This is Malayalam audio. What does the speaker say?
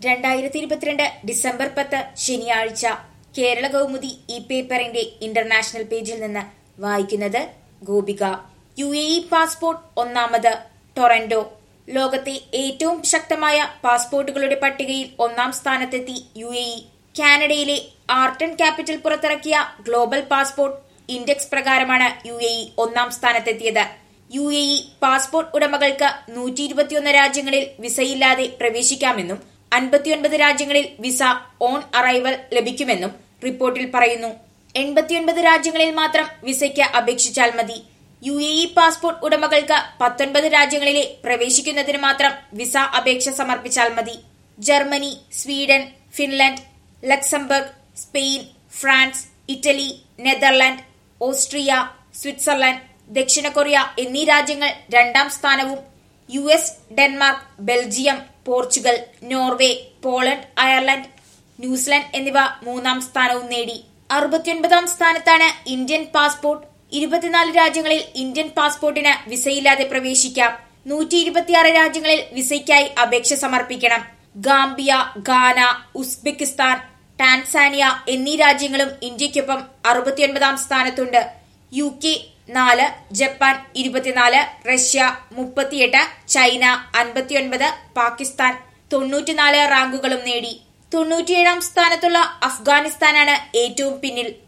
രണ്ടായിരത്തി ഇരുപത്തിരണ്ട് ഡിസംബർ പത്ത് ശനിയാഴ്ച കേരള കൗമുദി ഈ പേപ്പറിന്റെ ഇന്റർനാഷണൽ പേജിൽ നിന്ന് വായിക്കുന്നത് Gopika U A E passport ഒന്നാമത് ടൊറന്റോ ലോകത്തെ ഏറ്റവും ശക്തമായ പാസ്പോർട്ടുകളുടെ പട്ടികയിൽ ഒന്നാം സ്ഥാനത്തെത്തി യു എ ഇ കാനഡയിലെ ആർട്ടൺ ക്യാപിറ്റൽ പുറത്തിറക്കിയ ഗ്ലോബൽ പാസ്പോർട്ട് ഇൻഡെക്സ് പ്രകാരമാണ് യു എ ഇ ഒന്നാം സ്ഥാനത്തെത്തിയത് യു എ ഇ പാസ്പോർട്ട് ഉടമകൾക്ക് നൂറ്റി ഇരുപത്തിയൊന്ന് രാജ്യങ്ങളിൽ വിസയില്ലാതെ പ്രവേശിക്കാമെന്നും അൻപത്തിയൊൻപത് രാജ്യങ്ങളിൽ വിസ ഓൺ അറൈവൽ ലഭിക്കുമെന്നും റിപ്പോർട്ടിൽ പറയുന്നു എൺപത്തിയൊൻപത് രാജ്യങ്ങളിൽ മാത്രം വിസയ്ക്ക് അപേക്ഷിച്ചാൽ മതി യു എ ഇ പാസ്പോർട്ട് ഉടമകൾക്ക് പത്തൊൻപത് രാജ്യങ്ങളിലെ പ്രവേശിക്കുന്നതിന് മാത്രം വിസ അപേക്ഷ സമർപ്പിച്ചാൽ മതി Germany Sweden Finland Luxembourg Spain France Italy Netherland Austria Switzerland ദക്ഷിണ കൊറിയ എന്നീ രാജ്യങ്ങൾ രണ്ടാം സ്ഥാനവും U S Denmark Belgium Portugal Norway Poland Ireland New Zealand എന്നിവ മൂന്നാം സ്ഥാനവും നേടി അറുപത്തിയൊൻപതാം സ്ഥാനത്താണ് ഇന്ത്യൻ പാസ്പോർട്ട് ഇരുപത്തിനാല് രാജ്യങ്ങളിൽ ഇന്ത്യൻ പാസ്പോർട്ടിന് വിസയില്ലാതെ പ്രവേശിക്കാം നൂറ്റി ഇരുപത്തിയാറ് രാജ്യങ്ങളിൽ വിസയ്ക്കായി അപേക്ഷ സമർപ്പിക്കണം ഗാംബിയ ഗാന ഉസ്ബെക്കിസ്ഥാൻ ടാൻസാനിയ എന്നീ രാജ്യങ്ങളും ഇന്ത്യയ്ക്കൊപ്പം അറുപത്തിയൊൻപതാം സ്ഥാനത്തുണ്ട് യു കെ നാല് ജപ്പാൻ ഇരുപത്തിനാല് റഷ്യ മുപ്പത്തിയെട്ട് ചൈന അൻപത്തിയൊൻപത് പാകിസ്ഥാൻ തൊണ്ണൂറ്റിനാല് റാങ്കുകളും നേടി തൊണ്ണൂറ്റിയേഴാം സ്ഥാനത്തുള്ള അഫ്ഗാനിസ്ഥാനാണ് ഏറ്റവും പിന്നിൽ